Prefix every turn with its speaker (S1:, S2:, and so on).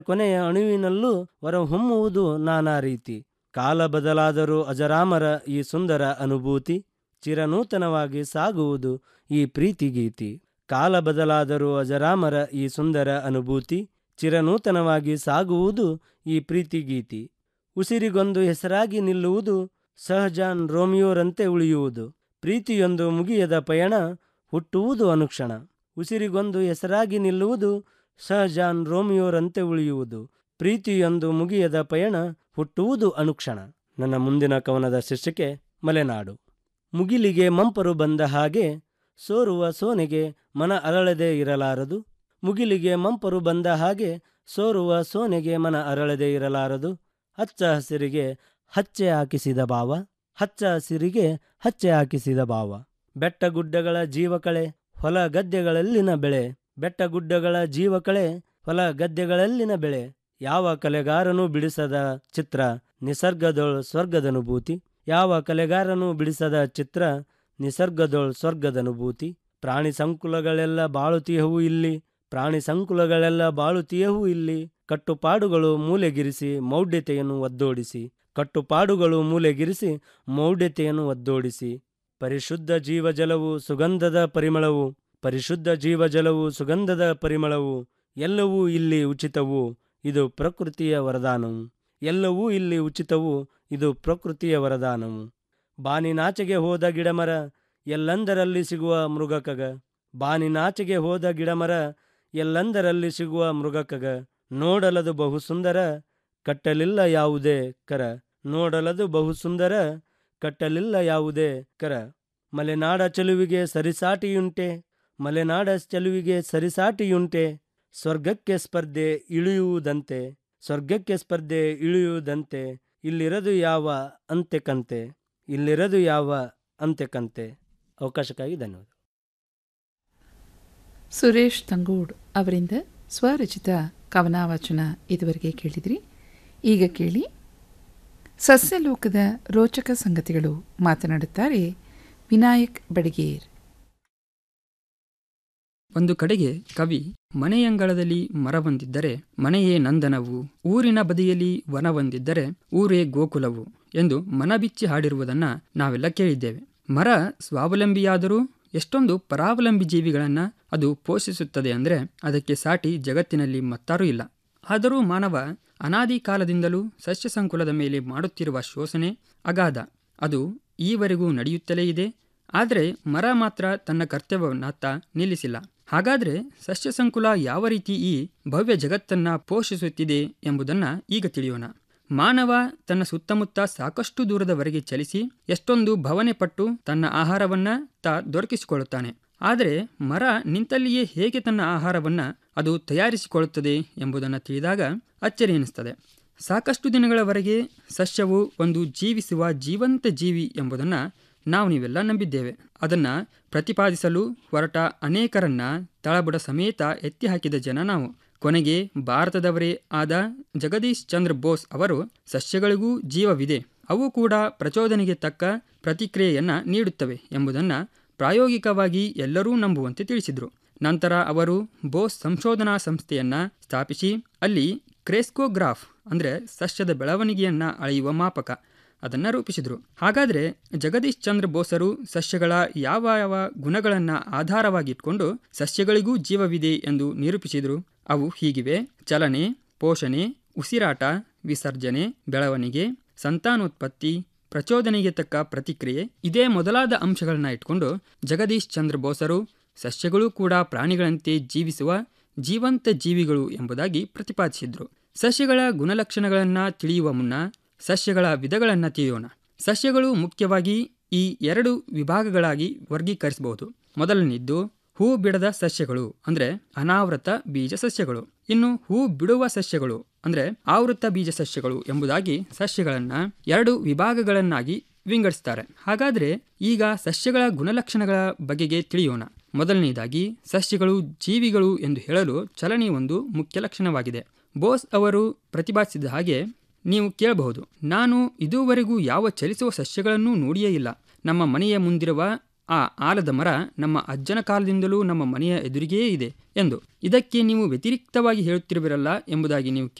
S1: ಕೊನೆಯ ಅಣುವಿನಲ್ಲೂ ಹೊರಹೊಮ್ಮುವುದು ನಾನಾ ರೀತಿ ಕಾಲ ಬದಲಾದರೂ ಅಜರಾಮರ ಈ ಸುಂದರ ಅನುಭೂತಿ ಚಿರನೂತನವಾಗಿ ಸಾಗುವುದು ಈ ಪ್ರೀತಿ ಗೀತಿ ಕಾಲ ಬದಲಾದರೂ ಅಜರಾಮರ ಈ ಸುಂದರ ಅನುಭೂತಿ ಚಿರನೂತನವಾಗಿ ಸಾಗುವುದು ಈ ಪ್ರೀತಿ ಗೀತಿ ಉಸಿರಿಗೊಂದು ಹೆಸರಾಗಿ ನಿಲ್ಲುವುದು ಸಹಜಾನ್ ರೋಮಿಯೋರಂತೆ ಉಳಿಯುವುದು ಪ್ರೀತಿಯೊಂದು ಮುಗಿಯದ ಪಯಣ ಹುಟ್ಟುವುದು ಅನುಕ್ಷಣ ಉಸಿರಿಗೊಂದು ಹೆಸರಾಗಿ ನಿಲ್ಲುವುದು ಸಹಜಾನ್ ರೋಮಿಯೋರಂತೆ ಉಳಿಯುವುದು ಪ್ರೀತಿಯೊಂದು ಮುಗಿಯದ ಪಯಣ ಹುಟ್ಟುವುದು ಅನುಕ್ಷಣ ನನ್ನ ಮುಂದಿನ ಕವನದ ಶೀರ್ಷಿಕೆ ಮಲೆನಾಡು ಮುಗಿಲಿಗೆ ಮಂಪರು ಬಂದ ಹಾಗೆ ಸೋರುವ ಸೋನೆಗೆ ಮನ ಅರಳದೆ ಇರಲಾರದು ಮುಗಿಲಿಗೆ ಮಂಪರು ಬಂದ ಹಾಗೆ ಸೋರುವ ಸೋನೆಗೆ ಮನ ಅರಳದೆ ಇರಲಾರದು ಹಚ್ಚ ಹಸಿರಿಗೆ ಹಚ್ಚೆ ಹಾಕಿಸಿದ ಭಾವ ಹಚ್ಚ ಹಸಿರಿಗೆ ಹಚ್ಚೆ ಹಾಕಿಸಿದ ಭಾವ ಬೆಟ್ಟಗುಡ್ಡಗಳ ಜೀವಕಳೆ ಹೊಲ ಗದ್ದೆಗಳಲ್ಲಿನ ಬೆಳೆ ಬೆಟ್ಟಗುಡ್ಡಗಳ ಜೀವಕಳೆ ಹೊಲ ಗದ್ದೆಗಳಲ್ಲಿನ ಬೆಳೆ ಯಾವ ಕಲೆಗಾರನೂ ಬಿಡಿಸದ ಚಿತ್ರ ನಿಸರ್ಗದೊಳ್ ಸ್ವರ್ಗದನುಭೂತಿ ಯಾವ ಕಲೆಗಾರನೂ ಬಿಡಿಸದ ಚಿತ್ರ ನಿಸರ್ಗದೊಳ್ ಸ್ವರ್ಗದನುಭೂತಿ ಪ್ರಾಣಿ ಸಂಕುಲಗಳೆಲ್ಲ ಬಾಳುತಿಯವು ಇಲ್ಲಿ ಪ್ರಾಣಿ ಸಂಕುಲಗಳೆಲ್ಲ ಬಾಳುತಿಯವು ಇಲ್ಲಿ ಕಟ್ಟುಪಾಡುಗಳು ಮೂಲೆಗಿರಿಸಿ ಮೌಢ್ಯತೆಯನ್ನು ಒದ್ದೋಡಿಸಿ ಕಟ್ಟುಪಾಡುಗಳು ಮೂಲೆಗಿರಿಸಿ ಮೌಢ್ಯತೆಯನ್ನು ಒದ್ದೋಡಿಸಿ ಪರಿಶುದ್ಧ ಜೀವಜಲವು ಸುಗಂಧದ ಪರಿಮಳವು ಪರಿಶುದ್ಧ ಜೀವಜಲವು ಸುಗಂಧದ ಪರಿಮಳವು ಎಲ್ಲವೂ ಇಲ್ಲಿ ಉಚಿತವು ಇದು ಪ್ರಕೃತಿಯ ವರದಾನವು ಎಲ್ಲವೂ ಇಲ್ಲಿ ಉಚಿತವು ಇದು ಪ್ರಕೃತಿಯ ವರದಾನವು ಬಾನಿನಾಚೆಗೆ ಹೋದ ಗಿಡಮರ ಎಲ್ಲಂದರಲ್ಲಿ ಸಿಗುವ ಮೃಗಕಗ ಬಾನಿನಾಚೆಗೆ ಹೋದ ಗಿಡಮರ ಎಲ್ಲಂದರಲ್ಲಿ ಸಿಗುವ ಮೃಗಕಗ ನೋಡಲದು ಬಹು ಸುಂದರ ಕಟ್ಟಲಿಲ್ಲ ಯಾವುದೇ ಕರ ನೋಡಲದು ಬಹು ಸುಂದರ ಕಟ್ಟಲಿಲ್ಲ ಯಾವುದೇ ಕರ ಮಲೆನಾಡ ಚೆಲುವಿಗೆ ಸರಿಸಾಟಿಯುಂಟೆ ಮಲೆನಾಡ ಚೆಲುವಿಗೆ ಸರಿಸಾಟಿಯುಂಟೆ ಸ್ವರ್ಗಕ್ಕೆ ಸ್ಪರ್ಧೆ ಇಳಿಯುವುದಂತೆ ಸ್ವರ್ಗಕ್ಕೆ ಸ್ಪರ್ಧೆ ಇಳಿಯುವುದಂತೆ ಇಲ್ಲಿರದು ಯಾವ ಅಂತೆ ಕಂತೆ ಇಲ್ಲಿರದು ಯಾವ ಅಂತೆ ಕಂತೆ ಅವಕಾಶಕ್ಕಾಗಿ ಧನ್ಯವಾದ
S2: ಸುರೇಶ್ ತಂಗೂಡ್ ಅವರಿಂದ ಸ್ವರಚಿತ ಕವನಾವಾಚನ ಇದುವರೆಗೆ ಕೇಳಿದ್ರಿ ಈಗ ಕೇಳಿ ಸಸ್ಯಲೋಕದ ರೋಚಕ ಸಂಗತಿಗಳು ಮಾತನಾಡುತ್ತಾರೆ ವಿನಾಯಕ್ ಬಡಿಗೇರ್
S3: ಒಂದು ಕಡೆಗೆ ಕವಿ ಮನೆಯಂಗಳದಲ್ಲಿ ಮರವೊಂದಿದ್ದರೆ ಮನೆಯೇ ನಂದನವು ಊರಿನ ಬದಿಯಲ್ಲಿ ವನವೊಂದಿದ್ದರೆ ಊರೇ ಗೋಕುಲವು ಎಂದು ಮನಬಿಚ್ಚಿ ಹಾಡಿರುವುದನ್ನ ನಾವೆಲ್ಲ ಕೇಳಿದ್ದೇವೆ ಮರ ಸ್ವಾವಲಂಬಿಯಾದರೂ ಎಷ್ಟೊಂದು ಪರಾವಲಂಬಿ ಜೀವಿಗಳನ್ನ ಅದು ಪೋಷಿಸುತ್ತದೆ ಅಂದ್ರೆ ಅದಕ್ಕೆ ಸಾಟಿ ಜಗತ್ತಿನಲ್ಲಿ ಮತ್ತಾರೂ ಇಲ್ಲ ಆದರೂ ಮಾನವ ಅನಾದಿ ಕಾಲದಿಂದಲೂ ಸಸ್ಯ ಸಂಕುಲದ ಮೇಲೆ ಮಾಡುತ್ತಿರುವ ಶೋಷಣೆ ಅಗಾಧ ಅದು ಈವರೆಗೂ ನಡೆಯುತ್ತಲೇ ಇದೆ ಆದರೆ ಮರ ಮಾತ್ರ ತನ್ನ ಕರ್ತವ್ಯವನ್ನಾತ್ತ ನಿಲ್ಲಿಸಿಲ್ಲ ಹಾಗಾದ್ರೆ ಸಸ್ಯ ಸಂಕುಲ ಯಾವ ರೀತಿ ಈ ಭವ್ಯ ಜಗತ್ತನ್ನ ಪೋಷಿಸುತ್ತಿದೆ ಎಂಬುದನ್ನ ಈಗ ತಿಳಿಯೋಣ ಮಾನವ ತನ್ನ ಸುತ್ತಮುತ್ತ ಸಾಕಷ್ಟು ದೂರದವರೆಗೆ ಚಲಿಸಿ ಎಷ್ಟೊಂದು ಭವನೆ ಪಟ್ಟು ತನ್ನ ಆಹಾರವನ್ನ ತಾ ದೊರಕಿಸಿಕೊಳ್ಳುತ್ತಾನೆ ಆದರೆ ಮರ ನಿಂತಲ್ಲಿಯೇ ಹೇಗೆ ತನ್ನ ಆಹಾರವನ್ನ ಅದು ತಯಾರಿಸಿಕೊಳ್ಳುತ್ತದೆ ಎಂಬುದನ್ನು ತಿಳಿದಾಗ ಅಚ್ಚರಿ ಎನಿಸ್ತದೆ ಸಾಕಷ್ಟು ದಿನಗಳವರೆಗೆ ಸಸ್ಯವು ಒಂದು ಜೀವಿಸುವ ಜೀವಂತ ಜೀವಿ ಎಂಬುದನ್ನ ನಾವು ನೀವೆಲ್ಲ ನಂಬಿದ್ದೇವೆ ಅದನ್ನ ಪ್ರತಿಪಾದಿಸಲು ಹೊರಟ ಅನೇಕರನ್ನ ತಳಬುಡ ಸಮೇತ ಎತ್ತಿ ಹಾಕಿದ ಜನ ನಾವು ಕೊನೆಗೆ ಭಾರತದವರೇ ಆದ ಜಗದೀಶ್ ಚಂದ್ರ ಬೋಸ್ ಅವರು ಸಸ್ಯಗಳಿಗೂ ಜೀವವಿದೆ ಅವು ಕೂಡ ಪ್ರಚೋದನೆಗೆ ತಕ್ಕ ಪ್ರತಿಕ್ರಿಯೆಯನ್ನ ನೀಡುತ್ತವೆ ಎಂಬುದನ್ನು ಪ್ರಾಯೋಗಿಕವಾಗಿ ಎಲ್ಲರೂ ನಂಬುವಂತೆ ತಿಳಿಸಿದರು ನಂತರ ಅವರು ಬೋಸ್ ಸಂಶೋಧನಾ ಸಂಸ್ಥೆಯನ್ನ ಸ್ಥಾಪಿಸಿ ಅಲ್ಲಿ ಕ್ರೇಸ್ಕೋಗ್ರಾಫ್ ಅಂದರೆ ಸಸ್ಯದ ಬೆಳವಣಿಗೆಯನ್ನ ಅಳೆಯುವ ಮಾಪಕ ಅದನ್ನು ರೂಪಿಸಿದರು ಹಾಗಾದರೆ ಜಗದೀಶ್ ಚಂದ್ರ ಬೋಸರು ಸಸ್ಯಗಳ ಯಾವ ಯಾವ ಗುಣಗಳನ್ನು ಆಧಾರವಾಗಿಟ್ಕೊಂಡು ಸಸ್ಯಗಳಿಗೂ ಜೀವವಿದೆ ಎಂದು ನಿರೂಪಿಸಿದರು ಅವು ಹೀಗಿವೆ ಚಲನೆ ಪೋಷಣೆ ಉಸಿರಾಟ ವಿಸರ್ಜನೆ ಬೆಳವಣಿಗೆ ಸಂತಾನೋತ್ಪತ್ತಿ ಪ್ರಚೋದನೆಗೆ ತಕ್ಕ ಪ್ರತಿಕ್ರಿಯೆ ಇದೇ ಮೊದಲಾದ ಅಂಶಗಳನ್ನ ಇಟ್ಕೊಂಡು ಜಗದೀಶ್ ಚಂದ್ರ ಬೋಸರು ಸಸ್ಯಗಳು ಕೂಡ ಪ್ರಾಣಿಗಳಂತೆ ಜೀವಿಸುವ ಜೀವಂತ ಜೀವಿಗಳು ಎಂಬುದಾಗಿ ಪ್ರತಿಪಾದಿಸಿದ್ರು ಸಸ್ಯಗಳ ಗುಣಲಕ್ಷಣಗಳನ್ನು ತಿಳಿಯುವ ಮುನ್ನ ಸಸ್ಯಗಳ ವಿಧಗಳನ್ನು ತಿಳಿಯೋಣ ಸಸ್ಯಗಳು ಮುಖ್ಯವಾಗಿ ಈ ಎರಡು ವಿಭಾಗಗಳಾಗಿ ವರ್ಗೀಕರಿಸಬಹುದು ಮೊದಲನೇದ್ದು ಹೂ ಬಿಡದ ಸಸ್ಯಗಳು ಅಂದ್ರೆ ಅನಾವೃತ ಬೀಜ ಸಸ್ಯಗಳು ಇನ್ನು ಹೂ ಬಿಡುವ ಸಸ್ಯಗಳು ಅಂದ್ರೆ ಆವೃತ ಬೀಜ ಸಸ್ಯಗಳು ಎಂಬುದಾಗಿ ಸಸ್ಯಗಳನ್ನ ಎರಡು ವಿಭಾಗಗಳನ್ನಾಗಿ ವಿಂಗಡಿಸ್ತಾರೆ ಹಾಗಾದ್ರೆ ಈಗ ಸಸ್ಯಗಳ ಗುಣಲಕ್ಷಣಗಳ ಬಗೆಗೆ ತಿಳಿಯೋಣ ಮೊದಲನೆಯದಾಗಿ ಸಸ್ಯಗಳು ಜೀವಿಗಳು ಎಂದು ಹೇಳಲು ಚಲನೆ ಒಂದು ಮುಖ್ಯ ಲಕ್ಷಣವಾಗಿದೆ ಬೋಸ್ ಅವರು ಪ್ರತಿಪಾದಿಸಿದ ಹಾಗೆ ನೀವು ಕೇಳಬಹುದು ನಾನು ಇದುವರೆಗೂ ಯಾವ ಚಲಿಸುವ ಸಸ್ಯಗಳನ್ನೂ ನೋಡಿಯೇ ಇಲ್ಲ ನಮ್ಮ ಮನೆಯ ಮುಂದಿರುವ ಆ ಆಲದ ಮರ ನಮ್ಮ ಅಜ್ಜನ ಕಾಲದಿಂದಲೂ ನಮ್ಮ ಮನೆಯ ಎದುರಿಗೇ ಇದೆ ಎಂದು ಇದಕ್ಕೆ ನೀವು ವ್ಯತಿರಿಕ್ತವಾಗಿ ಹೇಳುತ್ತಿರುವಿರಲ್ಲ ಎಂಬುದಾಗಿ ನೀವು